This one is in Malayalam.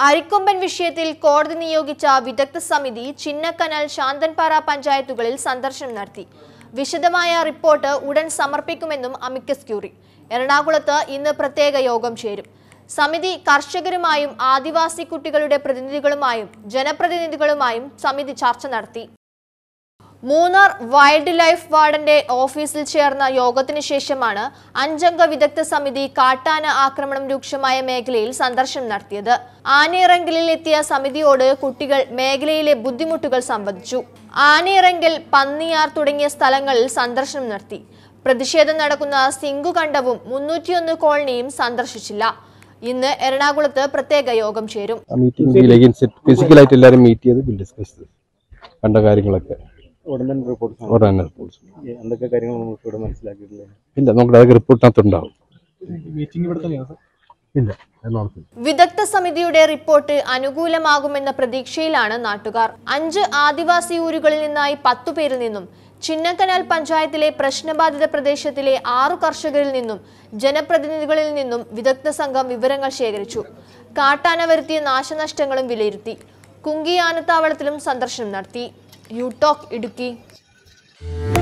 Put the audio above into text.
അരിക്കൊമ്പൻ വിഷയത്തിൽ കോടതി നിയോഗിച്ച വിദഗ്ധ സമിതി ചിന്നക്കനാൽ ശാന്തൻപാറ പഞ്ചായത്തുകളിൽ സന്ദർശനം നടത്തി വിശദമായ റിപ്പോർട്ട് ഉടൻ സമർപ്പിക്കുമെന്നും അമിക്കസ് ക്യൂറി എറണാകുളത്ത് ഇന്ന് പ്രത്യേക യോഗം ചേരും സമിതി കർഷകരുമായും ആദിവാസി കുട്ടികളുടെ പ്രതിനിധികളുമായും ജനപ്രതിനിധികളുമായും സമിതി ചർച്ച നടത്തി മൂന്നാർ വൈൽഡ് ലൈഫ് വാർഡന്റെ ഓഫീസിൽ ചേർന്ന യോഗത്തിന് ശേഷമാണ് അഞ്ചംഗ വിദഗ്ധ സമിതി കാട്ടാന ആക്രമണം രൂക്ഷമായ മേഖലയിൽ സന്ദർശനം നടത്തിയത് ആനയിറങ്കലിൽ എത്തിയ സമിതിയോട് കുട്ടികൾ മേഖലയിലെ ബുദ്ധിമുട്ടുകൾ സംവദിച്ചു ആനയിറങ്കൽ പന്നിയാർ തുടങ്ങിയ സ്ഥലങ്ങളിൽ സന്ദർശനം നടത്തി പ്രതിഷേധം നടക്കുന്ന സിംഗുകണ്ഠവും മുന്നൂറ്റിയൊന്ന് കോളനിയും സന്ദർശിച്ചില്ല ഇന്ന് എറണാകുളത്ത് പ്രത്യേക യോഗം ചേരും ആ മീറ്റിംഗ് ഫിസിക്കലായിട്ട് എല്ലാവരും മീറ്റ് ചെയ്ത് വിൽ ഡിസ്കസ് കണ്ട കാര്യങ്ങളൊക്കെ ഉടൻ തന്നെ റിപ്പോർട്ട് ഉടനെ തന്നെ reports. എന്തൊക്കെ കാര്യങ്ങൾ നമുക്ക് ഇവിടെ മനസ്സിലാക്കിയിട്ടില്ലേ ഇല്ല നമുക്ക് അതൊക്കെ റിപ്പോർട്ടിനകത്ത് ഉണ്ടാവും മീറ്റിംഗ് ഇവിടെ തന്നെയാണ് ഇല്ല എറണാകുളത്ത് വിദഗ്ധ സമിതിയുടെ റിപ്പോർട്ട് അനുകൂലമാകുമെന്ന പ്രതീക്ഷയിലാണ് നാട്ടുകാർ അഞ്ച് ആദിവാസി ഊരുകളിൽ നിന്നായി പത്തു പേരിൽ നിന്നും ചിന്നക്കനാൽ പഞ്ചായത്തിലെ പ്രശ്നബാധിത പ്രദേശത്തിലെ ആറു കർഷകരിൽ നിന്നും ജനപ്രതിനിധികളിൽ നിന്നും വിദഗ്ധ സംഘം വിവരങ്ങൾ ശേഖരിച്ചു കാട്ടാന വരുത്തിയ നാശനഷ്ടങ്ങളും വിലയിരുത്തി കുങ്കി ആനത്താവളത്തിലും സന്ദർശനം നടത്തി യു ടോക്ക് ഇടുക്കി